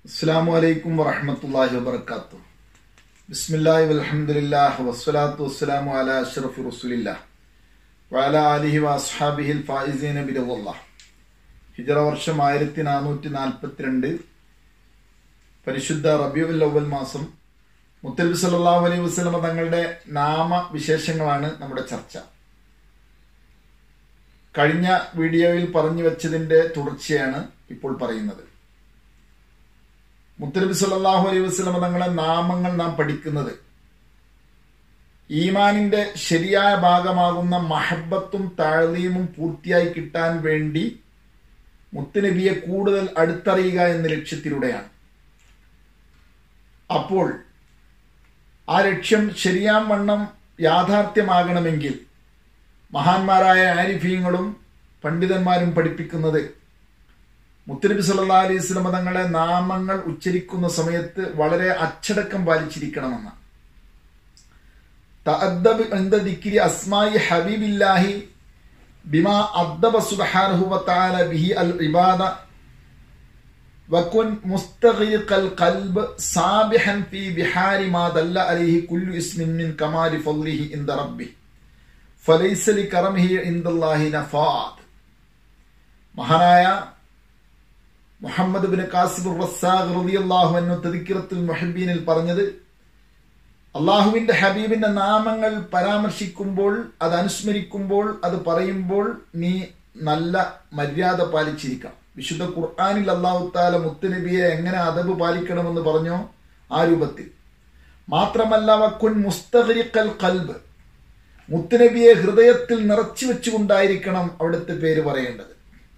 അസ്സാം വലൈക്കും വറഹമത്തല്ലാഹി വബർക്കാത്തു ബിസ്മില്ലാഹി വൽഹംദുലില്ലാഹ് വസ്സലാത്തു വസ്സലാമു അലാ അഷ്റഫി റസൂലില്ലാഹ് വഅലാ ആലിഹി വഅസ്ഹാബിഹിൽ ഫായിസീന ബിറല്ലാഹ് ഹിജറ വർഷം ആയിരത്തി നാനൂറ്റി നാൽപ്പത്തിരണ്ട് പരിശുദ്ധ റബിയുൽ അവൽ മാസം മുത്തലബി സല്ലല്ലാഹു അലൈഹി വസല്ലമ തങ്ങളുടെ നാമവിശേഷങ്ങളാണ് നമ്മുടെ ചർച്ച കഴിഞ്ഞ വീഡിയോയിൽ പറഞ്ഞു വെച്ചതിന്റെ തുടർച്ചയാണ് ഇപ്പോൾ പറയുന്നത് മുത്തലബി സല്ലാഹു അലൈഹി വസ്ലമ തങ്ങളെ നാമങ്ങൾ നാം പഠിക്കുന്നത് ഈമാനിന്റെ ശരിയായ ഭാഗമാകുന്ന മഹബത്തും താഴ്ലീമും പൂർത്തിയായി കിട്ടാൻ വേണ്ടി മുത്തുനബിയെ കൂടുതൽ അടുത്തറിയുക എന്ന ലക്ഷ്യത്തിലൂടെയാണ് അപ്പോൾ ആ ലക്ഷ്യം ശരിയാം വണ്ണം യാഥാർത്ഥ്യമാകണമെങ്കിൽ മഹാന്മാരായ ആരിഫീങ്ങളും പണ്ഡിതന്മാരും പഠിപ്പിക്കുന്നത് മുത്തനബി സല്ലാ അലൈഹി സ്വലമ തങ്ങളെ നാമങ്ങൾ ഉച്ചരിക്കുന്ന സമയത്ത് വളരെ അച്ചടക്കം പാലിച്ചിരിക്കണമെന്ന് തഅദ്ദബ് ഇന്ദ ദിക്രി അസ്മായി ഹബീബില്ലാഹി ബിമാ അദ്ദബ സുബ്ഹാനഹു വതആല ബിഹി അൽ ഇബാദ وكن مستغرق القلب صابحا في بحار ما دل عليه كل اسم من كمال فضله عند ربه فليس لكرمه عند الله نفاد മഹാനായ മുഹമ്മദ് ബിൻ കാസിബ് റസാഖ് റളിയല്ലാഹു അൻഹു തദിക്കിറത്തുൽ മുഹബ്ബീനിൽ പറഞ്ഞത് അള്ളാഹുവിന്റെ ഹബീബിന്റെ നാമങ്ങൾ പരാമർശിക്കുമ്പോൾ അത് അനുസ്മരിക്കുമ്പോൾ അത് പറയുമ്പോൾ നീ നല്ല മര്യാദ പാലിച്ചിരിക്കണം വിശുദ്ധ ഖുർആാനിൽ അള്ളാഹു താല മുത്തുനബിയെ എങ്ങനെ അതബ് പാലിക്കണമെന്ന് പറഞ്ഞോ ആ രൂപത്തിൽ മാത്രമല്ല വക്കുൻ മുസ്തഖരിക്കൽ കൽബ് മുത്തുനബിയെ ഹൃദയത്തിൽ നിറച്ചു വെച്ചുകൊണ്ടായിരിക്കണം അവിടുത്തെ പേര് പറയേണ്ടത്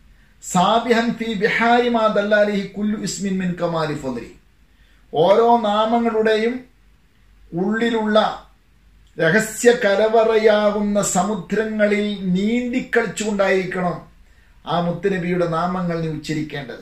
സാബിഹൻ ഫി ബിഹാരി മാ ദല്ലാലിഹി കുല്ലു ഇസ്മിൻ മിൻ കമാലി ഫദ്രി ഓരോ നാമങ്ങളുടെയും ഉള്ളിലുള്ള രഹസ്യ കലവറയാകുന്ന സമുദ്രങ്ങളിൽ നീന്തിക്കളിച്ചുകൊണ്ടായിരിക്കണം ആ മുത്തുനബിയുടെ നാമങ്ങൾ നീ ഉച്ചരിക്കേണ്ടത്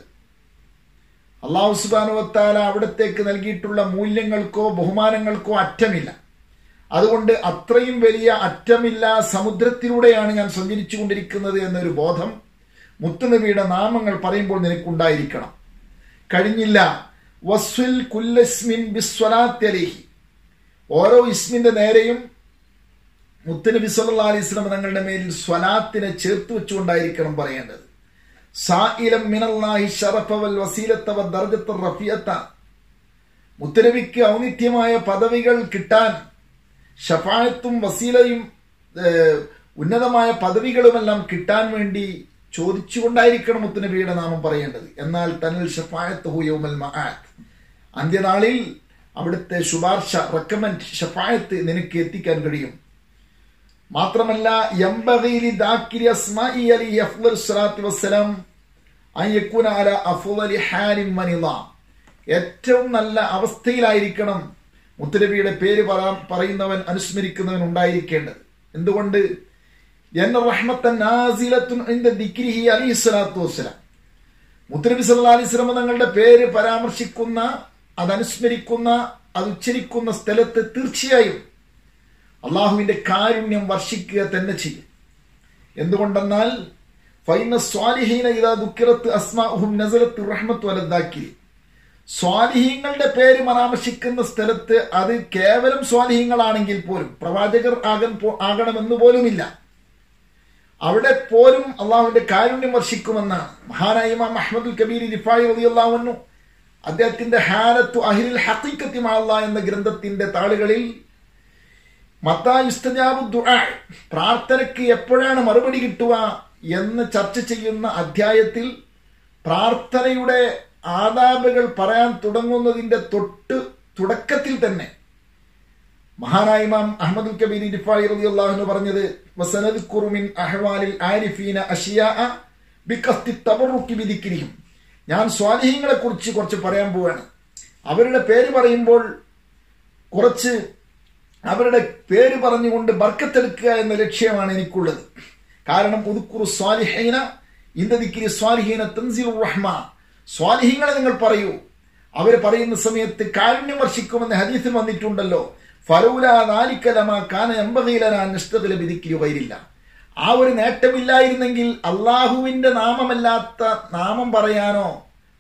അള്ളാഹു സുബാനുവത്താല അവിടത്തേക്ക് നൽകിയിട്ടുള്ള മൂല്യങ്ങൾക്കോ ബഹുമാനങ്ങൾക്കോ അറ്റമില്ല അതുകൊണ്ട് അത്രയും വലിയ അറ്റമില്ല സമുദ്രത്തിലൂടെയാണ് ഞാൻ സഞ്ചരിച്ചു കൊണ്ടിരിക്കുന്നത് എന്നൊരു ബോധം മുത്തുനബിയുടെ നാമങ്ങൾ പറയുമ്പോൾ നിനക്കുണ്ടായിരിക്കണം കഴിഞ്ഞില്ല വസ്വിൽ കുല്ലസ്മിൻ ബിസ്വലാത്യലിഹി ഓരോ ഇസ്മിന്റെ നേരെയും മുത്തനബി സല്ലാ അലൈഹി സ്വലം തങ്ങളുടെ മേലിൽ സ്വലാത്തിനെ ചേർത്ത് വെച്ചുകൊണ്ടായിരിക്കണം പറയേണ്ടത് സായിലം മിനല്ലാഹി ഷറഫവൽ വസീലത്തവ ദർജത്ത റഫിയത്ത മുത്തനബിക്ക് ഔന്നിത്യമായ പദവികൾ കിട്ടാൻ ഷഫായത്തും വസീലയും ഉന്നതമായ പദവികളുമെല്ലാം കിട്ടാൻ വേണ്ടി ചോദിച്ചുകൊണ്ടായിരിക്കണം മുത്തുനബിയുടെ നാമം പറയേണ്ടത് എന്നാൽ തന്നിൽ ഷഫായത്ത് ഹുയൗമൽ മഹാത്ത് അന്ത്യനാളിൽ അവിടുത്തെ ശുപാർശ റെക്കമെൻഡ് ഷഫായത്ത് നിനക്ക് എത്തിക്കാൻ കഴിയും മാത്രമല്ല യംബഗീലി ദാക്കിരി അസ്മാഇ അലി അഫ്ളൽ സ്വലാത്തു വസ്സലാം അയ്യക്കുന അല അഫ്ളലി ഹാലിം വനിള ഏറ്റവും നല്ല അവസ്ഥയിലായിരിക്കണം മുത്തുനബിയുടെ പേര് പറയുന്നവൻ അനുസ്മരിക്കുന്നവൻ ഉണ്ടായിരിക്കേണ്ടത് എന്തുകൊണ്ട് എന്ന റഹ്മത്തൻ നാസിലത്തുൻ ഇന്ദ ദിക്രിഹി അലൈഹി സ്വലാത്തു വസ്സലാം മുത്തനബി സല്ലാ അലൈഹി സ്വലമ തങ്ങളുടെ പേര് പരാമർശിക്കുന്ന അതനുസ്മരിക്കുന്ന അത് ഉച്ചരിക്കുന്ന സ്ഥലത്ത് തീർച്ചയായും അള്ളാഹുവിന്റെ കാരുണ്യം വർഷിക്കുക തന്നെ ചെയ്യും എന്തുകൊണ്ടെന്നാൽ ഫൈന സ്വാലിഹീന ഇതാ ദുഃഖിറത്ത് അസ്മാഹും നസലത്ത് റഹ്മത്ത് വലതാക്കി സ്വാലിഹീങ്ങളുടെ പേര് പരാമർശിക്കുന്ന സ്ഥലത്ത് അത് കേവലം സ്വാലിഹീങ്ങളാണെങ്കിൽ പോലും പ്രവാചകർ ആകൻ ആകണമെന്ന് പോലുമില്ല അവിടെ പോലും അള്ളാഹുവിന്റെ കാരുണ്യം വർഷിക്കുമെന്നാണ് മഹാനായ ഇമാം അഹമ്മദുൽ കബീർ റിഫായി റളിയല്ലാഹു അദ്ദേഹത്തിന്റെ ഹാലത്തു അഹിലിൽ ഹഖീഖത്തി മാള്ള എന്ന ഗ്രന്ഥത്തിന്റെ താളുകളിൽ മത്തായുസ്തജാബു പ്രാർത്ഥനയ്ക്ക് എപ്പോഴാണ് മറുപടി കിട്ടുക എന്ന് ചർച്ച ചെയ്യുന്ന അധ്യായത്തിൽ പ്രാർത്ഥനയുടെ ആദാബുകൾ പറയാൻ തുടങ്ങുന്നതിന്റെ തൊട്ട് തുടക്കത്തിൽ തന്നെ മഹാനായ ഇമാം അഹമ്മദുൽ കബീർ ഇരിഫായി റളിയല്ലാഹു പറഞ്ഞത് വസനദ് കുറുമിൻ അഹ്വാലിൽ ആരിഫീന അഷിയാ ബിഖസ്തി തബറുക്കി ബിദിക്രിഹിം ഞാൻ സ്വാധീനങ്ങളെ കുറിച്ച് കുറച്ച് പറയാൻ പോവാണ് അവരുടെ പേര് പറയുമ്പോൾ കുറച്ച് അവരുടെ പേര് പറഞ്ഞുകൊണ്ട് ബർക്കത്തെടുക്കുക എന്ന ലക്ഷ്യമാണ് എനിക്കുള്ളത് കാരണം പുതുക്കുറു സ്വാലിഹീന ഇന്ദദിക്കിരി സ്വാലിഹീന തൻസിൽ റഹ്മ സ്വാലിഹീങ്ങളെ നിങ്ങൾ പറയൂ അവർ പറയുന്ന സമയത്ത് കാരുണ്യം വർഷിക്കുമെന്ന് ഹദീസിൽ വന്നിട്ടുണ്ടല്ലോ ഫലൂല നാലിക്കലമ കാന എമ്പകയിലനാ നിഷ്ഠതിൽ വിധിക്കരു വരില്ല ആ ഒരു നേട്ടമില്ലായിരുന്നെങ്കിൽ അള്ളാഹുവിന്റെ നാമമല്ലാത്ത നാമം പറയാനോ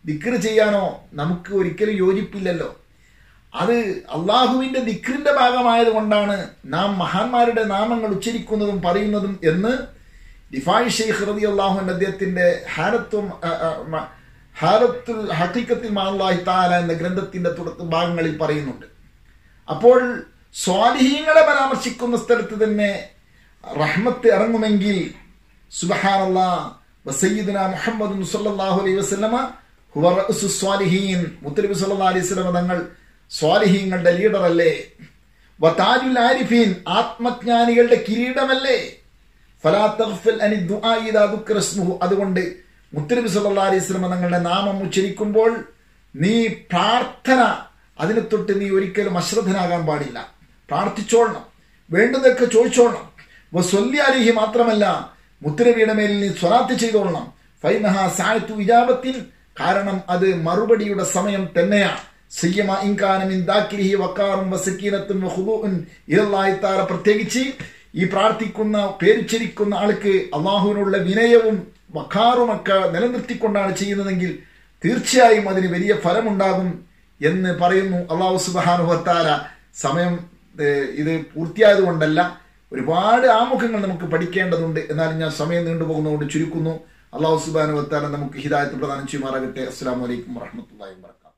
ദിക്റ് ചെയ്യാനോ നമുക്ക് ഒരിക്കലും യോജിപ്പില്ലല്ലോ അത് അള്ളാഹുവിന്റെ ദിക്റിന്റെ ഭാഗമായത് കൊണ്ടാണ് നാം മഹാന്മാരുടെ നാമങ്ങൾ ഉച്ചരിക്കുന്നതും പറയുന്നതും എന്ന് ഡിഫായ് ഷെയ്ഖ് റതി അള്ളാഹുവിന്റെ അദ്ദേഹത്തിന്റെ ഹാരത്വം ഹാരത്തുൽ ഹക്കീക്കത്തിൽ മാലാഹി താല എന്ന ഗ്രന്ഥത്തിന്റെ തുടക്ക ഭാഗങ്ങളിൽ പറയുന്നുണ്ട് അപ്പോൾ സ്വാലിഹീങ്ങളെ പരാമർശിക്കുന്ന സ്ഥലത്ത് തന്നെ റഹ്മത്ത് ഇറങ്ങുമെങ്കിൽ സുബഹാനല്ല വസയ്യിദുന മുഹമ്മദ് സല്ലല്ലാഹു അലൈഹി വസല്ലമ ഹുവ റഅ്സു സ്വാലിഹീൻ മുത്തനബി സല്ലല്ലാഹു അലൈഹി വസല്ലമ തങ്ങൾ സ്വാലിഹീങ്ങളുടെ ലീഡർ അല്ലേ വതാജുൽ ആരിഫീൻ ആത്മജ്ഞാനികളുടെ കിരീടമല്ലേ ഫലാ തഗ്ഫിൽ അനി ദുആ ഇദാ ദുക്ര ഇസ്മുഹു അതുകൊണ്ട് മുത്തനബി സല്ലല്ലാഹു അലൈഹി വസല്ലമ തങ്ങളുടെ നാമം ഉച്ചരിക്കുമ്പോൾ നീ പ്രാർത്ഥന അതിനെ തൊട്ട് നീ ഒരിക്കലും അശ്രദ്ധനാകാൻ പാടില്ല പ്രാർത്ഥിച്ചോളണം വേണ്ടതൊക്കെ ചോദിച്ചോളണം വസ്വല്ലി അലിഹി മാത്രമല്ല മുത്തരവിയുടെ മേലിൽ നീ സ്വലാത്ത് ചെയ്തോളണം ഫൈനഹ സായത്തു വിജാപത്തിൽ കാരണം അത് മറുപടിയുടെ സമയം തന്നെയാണ് സയ്യമ ഇൻകാനമിൻ ദാക്കിരിഹി വക്കാറും വസക്കീനത്തും വഹുദൂൻ ഇതല്ലായി താര പ്രത്യേകിച്ച് ഈ പ്രാർത്ഥിക്കുന്ന പേരുച്ചരിക്കുന്ന ആൾക്ക് അള്ളാഹുവിനുള്ള വിനയവും വക്കാറുമൊക്കെ നിലനിർത്തിക്കൊണ്ടാണ് ചെയ്യുന്നതെങ്കിൽ തീർച്ചയായും അതിന് വലിയ ഫലമുണ്ടാകും എന്ന് പറയുന്നു അള്ളാഹു സുബാനുഹത്താല സമയം ഇത് പൂർത്തിയായത് കൊണ്ടല്ല ഒരുപാട് ആമുഖങ്ങൾ നമുക്ക് പഠിക്കേണ്ടതുണ്ട് എന്നാലും ഞാൻ സമയം നീണ്ടുപോകുന്നതുകൊണ്ട് ചുരുക്കുന്നു അള്ളാഹു സുബാനുഹത്താല നമുക്ക് ഹിദായത്ത് പ്രദാനം ചെയ്യുമാറാകട്ടെ അസ്സാം വലൈക്കും വാഹമത്തല്ലാ വാ